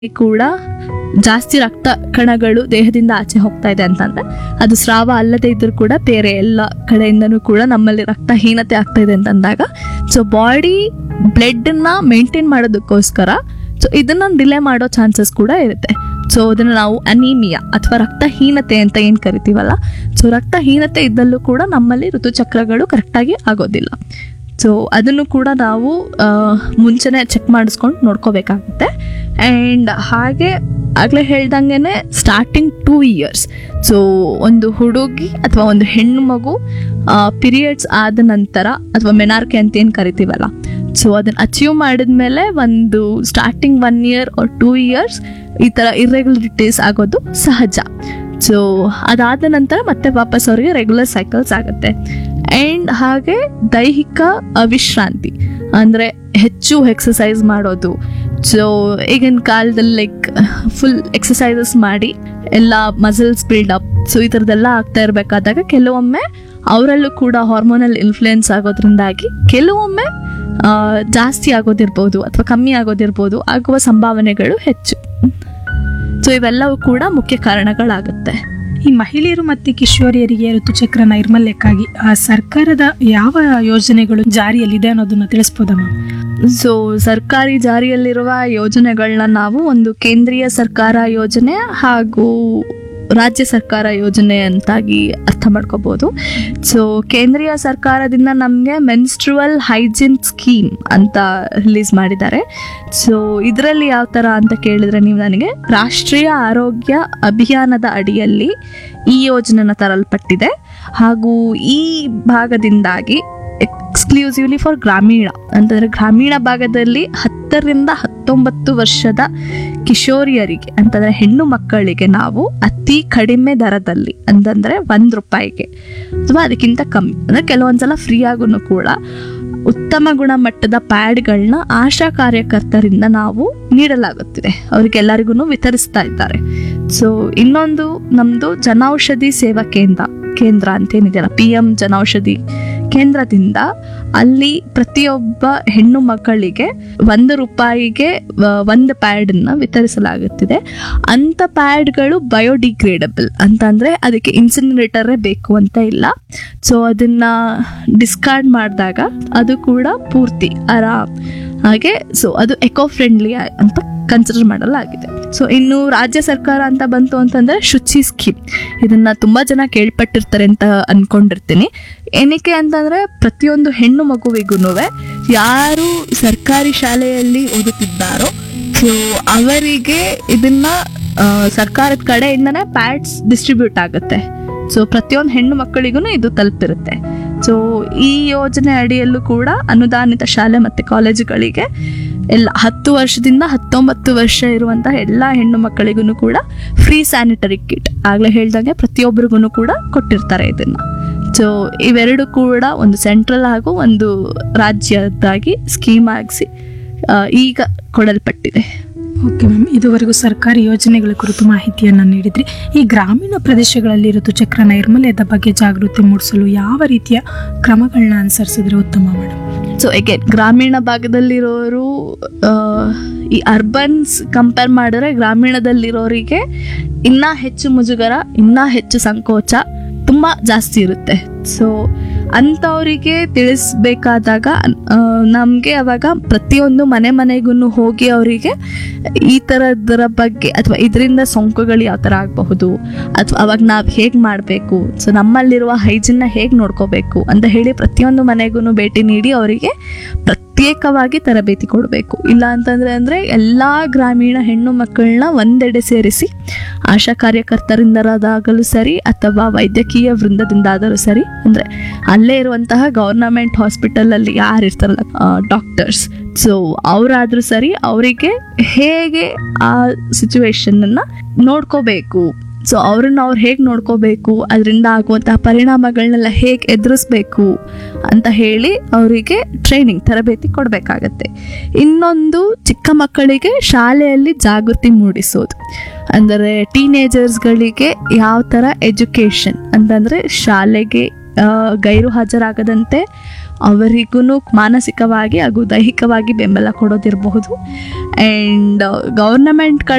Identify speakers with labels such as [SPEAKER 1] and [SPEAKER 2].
[SPEAKER 1] ಕೂಡ ಜಾಸ್ತಿ ರಕ್ತ ಕಣಗಳು ದೇಹದಿಂದ ಆಚೆ ಹೋಗ್ತಾ ಇದೆ ಅಂತಂದ್ರೆ ಅದು ಸ್ರಾವ ಅಲ್ಲದೆ ಇದ್ರೂ ಕೂಡ ಬೇರೆ ಎಲ್ಲ ಕಡೆಯಿಂದನೂ ಕೂಡ ನಮ್ಮಲ್ಲಿ ರಕ್ತಹೀನತೆ ಆಗ್ತಾ ಇದೆ ಅಂತಂದಾಗ ಸೊ ಬಾಡಿ ಬ್ಲಡ್ನ ಮೇಂಟೈನ್ ಮಾಡೋದಕ್ಕೋಸ್ಕರ ಸೊ ಇದನ್ನ ಡಿಲೇ ಮಾಡೋ ಚಾನ್ಸಸ್ ಕೂಡ ಇರುತ್ತೆ ಸೊ ಅದನ್ನು ನಾವು ಅನೀಮಿಯಾ ಅಥವಾ ರಕ್ತಹೀನತೆ ಅಂತ ಏನು ಕರಿತೀವಲ್ಲ ಸೊ ರಕ್ತಹೀನತೆ ಇದ್ದಲ್ಲೂ ಕೂಡ ನಮ್ಮಲ್ಲಿ ಋತುಚಕ್ರಗಳು ಕರೆಕ್ಟಾಗಿ ಆಗೋದಿಲ್ಲ ಸೊ ಅದನ್ನು ಕೂಡ ನಾವು ಆ, ಮುಂಚೆನೆ ಚೆಕ್ ಮಾಡಿಸ್ಕೊಂಡು ನೋಡ್ಕೋಬೇಕಾಗುತ್ತೆ ಆ್ಯಂಡ್ ಹಾಗೆ ಆಗಲೇ ಹೇಳ್ದಂಗೆ ಸ್ಟಾರ್ಟಿಂಗ್ ಟೂ ಇಯರ್ಸ್ ಸೊ ಒಂದು ಹುಡುಗಿ ಅಥವಾ ಒಂದು ಹೆಣ್ಣು ಮಗು ಪೀರಿಯಡ್ಸ್ ಆದ ನಂತರ ಅಥವಾ ಮೆನಾರ್ಕೆ ಅಂತ ಏನು ಕರಿತೀವಲ್ಲ ಸೊ ಅದನ್ನು ಅಚೀವ್ ಮಾಡಿದ್ಮೇಲೆ ಒಂದು starting one year or two years ಈ ಥರ ಇರ್ರೆಗ್ಯುಲರಿಟೀಸ್ ಆಗೋದು ಸಹಜ ಸೊ ಅದಾದ ನಂತರ ಮತ್ತೆ ವಾಪಸ್ ಅವರಿಗೆ ರೆಗ್ಯುಲರ್ ಸೈಕಲ್ಸ್ ಆಗುತ್ತೆ ಆ್ಯಂಡ್ ಹಾಗೆ ದೈಹಿಕ ವಿಶ್ರಾಂತಿ ಅಂದರೆ ಹೆಚ್ಚು ಎಕ್ಸಸೈಸ್ ಮಾಡೋದು ಸೊ ಈಗಿನ ಕಾಲದಲ್ಲಿ ಲೈಕ್ ಫುಲ್ ಎಕ್ಸಸೈಸಸ್ ಮಾಡಿ ಎಲ್ಲ ಮಸಲ್ಸ್ ಬಿಲ್ಡಪ್ ಸೊ ಈ ಥರದ್ದೆಲ್ಲ ಆಗ್ತಾ ಇರಬೇಕಾದಾಗ ಕೆಲವೊಮ್ಮೆ ಅವರಲ್ಲೂ ಕೂಡ ಹಾರ್ಮೋನಲ್ ಇನ್ಫ್ಲುಯೆನ್ಸ್ ಆಗೋದ್ರಿಂದಾಗಿ ಕೆಲವೊಮ್ಮೆ ಆ, ಜಾಸ್ತಿ ಆಗೋದಿರ್ಬೋದು ಅಥವಾ ಕಮ್ಮಿ ಆಗೋದಿರ್ಬೋದು ಆಗುವ ಸಂಭಾವನೆಗಳು ಹೆಚ್ಚು ಸೊ ಇವೆಲ್ಲವೂ ಕೂಡ ಮುಖ್ಯ ಕಾರಣಗಳಾಗುತ್ತೆ
[SPEAKER 2] ಈ ಮಹಿಳೆಯರು ಮತ್ತು ಕಿಶೋರಿಯರಿಗೆ ಋತುಚಕ್ರ ನೈರ್ಮಲ್ಯಕ್ಕಾಗಿ ಆ ಸರ್ಕಾರದ ಯಾವ ಯೋಜನೆಗಳು ಜಾರಿಯಲ್ಲಿದೆ ಅನ್ನೋದನ್ನ ತಿಳಿಸ್ಬೋದಾ ಮ್ಯಾಮ್
[SPEAKER 1] ಸೊ ಸರ್ಕಾರಿ ಜಾರಿಯಲ್ಲಿರುವ ಯೋಜನೆಗಳನ್ನ ನಾವು ಒಂದು ಕೇಂದ್ರೀಯ ಸರ್ಕಾರ ಯೋಜನೆ ಹಾಗೂ ರಾಜ್ಯ ಸರ್ಕಾರ ಯೋಜನೆ ಅಂತಾಗಿ ಅರ್ಥ ಮಾಡ್ಕೋಬೋದು ಸೊ ಕೇಂದ್ರೀಯ ಸರ್ಕಾರದಿಂದ ನಮಗೆ ಮೆನ್ಸ್ಟ್ರುವಲ್ ಹೈಜಿನ್ ಸ್ಕೀಮ್ ಅಂತ ರಿಲೀಸ್ ಮಾಡಿದ್ದಾರೆ ಸೊ ಇದರಲ್ಲಿ ಯಾವ ಥರ ಅಂತ ಕೇಳಿದ್ರೆ ನೀವು ನನಗೆ ರಾಷ್ಟ್ರೀಯ ಆರೋಗ್ಯ ಅಭಿಯಾನದ ಅಡಿಯಲ್ಲಿ ಈ ಯೋಜನೆನ ತರಲ್ಪಟ್ಟಿದೆ ಹಾಗೂ ಈ ಭಾಗದಿಂದಾಗಿ ಎಕ್ಸ್ಕ್ಲೂಸಿವ್ಲಿ ಫಾರ್ ಗ್ರಾಮೀಣ ಅಂತಂದರೆ ಗ್ರಾಮೀಣ ಭಾಗದಲ್ಲಿ ಹತ್ತರಿಂದ ಹತ್ತೊಂಬತ್ತು ವರ್ಷದ ಕಿಶೋರಿಯರಿಗೆ ಅಂತಂದರೆ ಹೆಣ್ಣು ಮಕ್ಕಳಿಗೆ ನಾವು ಅತಿ ಕಡಿಮೆ ದರದಲ್ಲಿ ಅಂತಂದರೆ ಒಂದು ರೂಪಾಯಿಗೆ ಅಥವಾ ಅದಕ್ಕಿಂತ ಕಮ್ಮಿ ಅಂದರೆ ಕೆಲವೊಂದ್ಸಲ ಫ್ರೀ ಆಗೂ ಕೂಡ ಉತ್ತಮ ಗುಣಮಟ್ಟದ ಪ್ಯಾಡ್ಗಳನ್ನ ಆಶಾ ಕಾರ್ಯಕರ್ತರಿಂದ ನಾವು ನೀಡಲಾಗುತ್ತಿದೆ ಅವರಿಗೆಲ್ಲರಿಗೂ ವಿತರಿಸ್ತಾ ಇದ್ದಾರೆ ಸೊ ಇನ್ನೊಂದು ನಮ್ಮದು ಜನೌಷಧಿ ಸೇವಾ ಕೇಂದ್ರ ಕೇಂದ್ರ ಅಂತೇನಿದೆಯಲ್ಲ ಪಿ ಎಂ ಜನೌಷಧಿ ಕೇಂದ್ರದಿಂದ ಅಲ್ಲಿ ಪ್ರತಿಯೊಬ್ಬ ಹೆಣ್ಣು ಮಕ್ಕಳಿಗೆ ಒಂದು ರೂಪಾಯಿಗೆ ವ- ಒಂದು ಪ್ಯಾಡನ್ನು ವಿತರಿಸಲಾಗುತ್ತಿದೆ ಅಂಥ ಪ್ಯಾಡ್ಗಳು ಬಯೋಡಿಗ್ರೇಡಬಲ್ ಅಂತಂದರೆ ಅದಕ್ಕೆ ಇನ್ಸಿನರೇಟರೇ ಬೇಕು ಅಂತ ಇಲ್ಲ ಸೊ ಅದನ್ನು ಡಿಸ್ಕಾರ್ಡ್ ಮಾಡಿದಾಗ ಅದು ಕೂಡ ಪೂರ್ತಿ ಆರಾಮ್ ಹಾಗೆ ಸೊ ಅದು ಎಕೋ ಫ್ರೆಂಡ್ಲಿ ಅಂತ ಕನ್ಸಿಡರ್ ಮಾಡಲಾಗಿದೆ ಸೊ ಇನ್ನು ರಾಜ್ಯ ಸರ್ಕಾರ ಅಂತ ಬಂತು ಅಂತಂದ್ರೆ ಶುಚಿ ಸ್ಕೀಮ್ ಇದನ್ನ ತುಂಬಾ ಜನ ಕೇಳ್ಪಟ್ಟಿರ್ತಾರೆ ಅಂತ ಅನ್ಕೊಂಡಿರ್ತೀನಿ ಏನಕ್ಕೆ ಅಂತಂದ್ರೆ ಪ್ರತಿಯೊಂದು ಹೆಣ್ಣು ಮಗುವಿಗೂ ಯಾರು ಸರ್ಕಾರಿ ಶಾಲೆಯಲ್ಲಿ ಓದುತ್ತಿದ್ದಾರೋ ಸೊ ಅವರಿಗೆ ಇದನ್ನ ಆ, ಸರ್ಕಾರದ ಕಡೆಯಿಂದನೇ ಪ್ಯಾಡ್ಸ್ ಡಿಸ್ಟ್ರಿಬ್ಯೂಟ್ ಆಗುತ್ತೆ ಸೊ ಪ್ರತಿಯೊಂದು ಹೆಣ್ಣು ಮಕ್ಕಳಿಗೂ ಇದು ತಲುಪಿರುತ್ತೆ ಸೊ ಈ ಯೋಜನೆ ಅಡಿಯಲ್ಲೂ ಕೂಡ ಅನುದಾನಿತ ಶಾಲೆ ಮತ್ತು ಕಾಲೇಜುಗಳಿಗೆ ಎಲ್ಲ ಹತ್ತು ವರ್ಷದಿಂದ ಹತ್ತೊಂಬತ್ತು ವರ್ಷ ಇರುವಂತಹ ಎಲ್ಲ ಹೆಣ್ಣು ಮಕ್ಕಳಿಗೂ ಕೂಡ ಫ್ರೀ ಸ್ಯಾನಿಟರಿ ಕಿಟ್ ಆಗಲೇ ಹೇಳ್ದಂಗೆ ಪ್ರತಿಯೊಬ್ಬರಿಗೂ ಕೂಡ ಕೊಟ್ಟಿರ್ತಾರೆ ಇದನ್ನ ಸೊ ಇವೆರಡು ಕೂಡ ಒಂದು ಸೆಂಟ್ರಲ್ ಹಾಗೂ ಒಂದು ರಾಜ್ಯದಾಗಿ ಸ್ಕೀಮ್ ಆಗಿಸಿ ಈಗ ಕೊಡಲ್ಪಟ್ಟಿದೆ
[SPEAKER 2] ಓಕೆ ಮ್ಯಾಮ್ ಇದುವರೆಗೂ ಸರ್ಕಾರಿ ಯೋಜನೆಗಳ ಕುರಿತು ಮಾಹಿತಿಯನ್ನು ನೀಡಿದ್ರಿ ಈ ಗ್ರಾಮೀಣ ಪ್ರದೇಶಗಳಲ್ಲಿ ಋತುಚಕ್ರ ನೈರ್ಮಲ್ಯದ ಬಗ್ಗೆ ಜಾಗೃತಿ ಮೂಡಿಸಲು ಯಾವ ರೀತಿಯ ಕ್ರಮಗಳನ್ನ ಅನುಸರಿಸಿದ್ರೆ ಉತ್ತಮ ಮೇಡಮ್
[SPEAKER 1] ಸೊ ಎಗೇನ್ ಗ್ರಾಮೀಣ ಭಾಗದಲ್ಲಿರೋರು ಆ, ಈ ಅರ್ಬನ್ಸ್ ಕಂಪೇರ್ ಮಾಡಿದ್ರೆ ಗ್ರಾಮೀಣದಲ್ಲಿರೋರಿಗೆ ಇನ್ನೂ ಹೆಚ್ಚು ಮುಜುಗರ ಇನ್ನೂ ಹೆಚ್ಚು ಸಂಕೋಚ ತುಂಬ ಜಾಸ್ತಿ ಇರುತ್ತೆ ಸೊ ಅಂಥವರಿಗೆ ತಿಳಿಸ್ಬೇಕಾದಾಗ ನಮಗೆ ಅವಾಗ ಪ್ರತಿಯೊಂದು ಮನೆ ಮನೆಗೂ ಹೋಗಿ ಅವರಿಗೆ ಈ ಥರದರ ಬಗ್ಗೆ ಅಥವಾ ಇದರಿಂದ ಸೋಂಕುಗಳು ಯಾವ ಥರ ಆಗಬಹುದು ಅಥವಾ ಅವಾಗ ನಾವು ಹೇಗೆ ಮಾಡಬೇಕು ಸೊ ನಮ್ಮಲ್ಲಿರುವ ಹೈಜಿನ್ನ ಹೇಗೆ ನೋಡ್ಕೋಬೇಕು ಅಂತ ಹೇಳಿ ಪ್ರತಿಯೊಂದು ಮನೆಗೂ ಭೇಟಿ ನೀಡಿ ಅವರಿಗೆ ಪ್ರತ್ಯೇಕವಾಗಿ ತರಬೇತಿ ಕೊಡಬೇಕು ಇಲ್ಲ ಅಂತಂದ್ರೆ ಅಂದರೆ ಎಲ್ಲ ಗ್ರಾಮೀಣ ಹೆಣ್ಣು ಮಕ್ಕಳನ್ನ ಒಂದೆಡೆ ಸೇರಿಸಿ ಆಶಾ ಕಾರ್ಯಕರ್ತರಿಂದರಾದಾಗಲೂ ಸರಿ ಅಥವಾ ವೈದ್ಯಕೀಯ ವೃಂದದಿಂದಾದರೂ ಸರಿ ಅಂದರೆ ಅಲ್ಲೇ ಇರುವಂತಹ ಗೌರ್ನಮೆಂಟ್ ಹಾಸ್ಪಿಟಲಲ್ಲಿ ಯಾರು ಇರ್ತಾರಲ್ಲ ಡಾಕ್ಟರ್ಸ್ ಸೊ ಅವರಾದರೂ ಸರಿ ಅವರಿಗೆ ಹೇಗೆ ಆ ಸಿಚುವೇಶನನ್ನು ನೋಡ್ಕೋಬೇಕು ಸೊ ಅವ್ರನ್ನ ಅವ್ರು ಹೇಗೆ ನೋಡ್ಕೋಬೇಕು ಅದರಿಂದ ಆಗುವಂತಹ ಪರಿಣಾಮಗಳನ್ನೆಲ್ಲ ಹೇಗೆ ಎದುರಿಸ್ಬೇಕು ಅಂತ ಹೇಳಿ ಅವರಿಗೆ ಟ್ರೈನಿಂಗ್ ತರಬೇತಿ ಕೊಡಬೇಕಾಗತ್ತೆ ಇನ್ನೊಂದು ಚಿಕ್ಕ ಮಕ್ಕಳಿಗೆ ಶಾಲೆಯಲ್ಲಿ ಜಾಗೃತಿ ಮೂಡಿಸೋದು ಅಂದರೆ ಟೀನೇಜರ್ಸ್ಗಳಿಗೆ ಯಾವ ಥರ ಎಜುಕೇಷನ್ ಅಂತಂದರೆ ಶಾಲೆಗೆ ಆ, ಗೈರು ಹಾಜರಾಗದಂತೆ ಅವರಿಗೂ ಮಾನಸಿಕವಾಗಿ ಹಾಗೂ ದೈಹಿಕವಾಗಿ ಬೆಂಬಲ ಕೊಡೋದಿರಬಹುದು ಆ್ಯಂಡ್ ಗೌರ್ನಮೆಂಟ್ಗಳ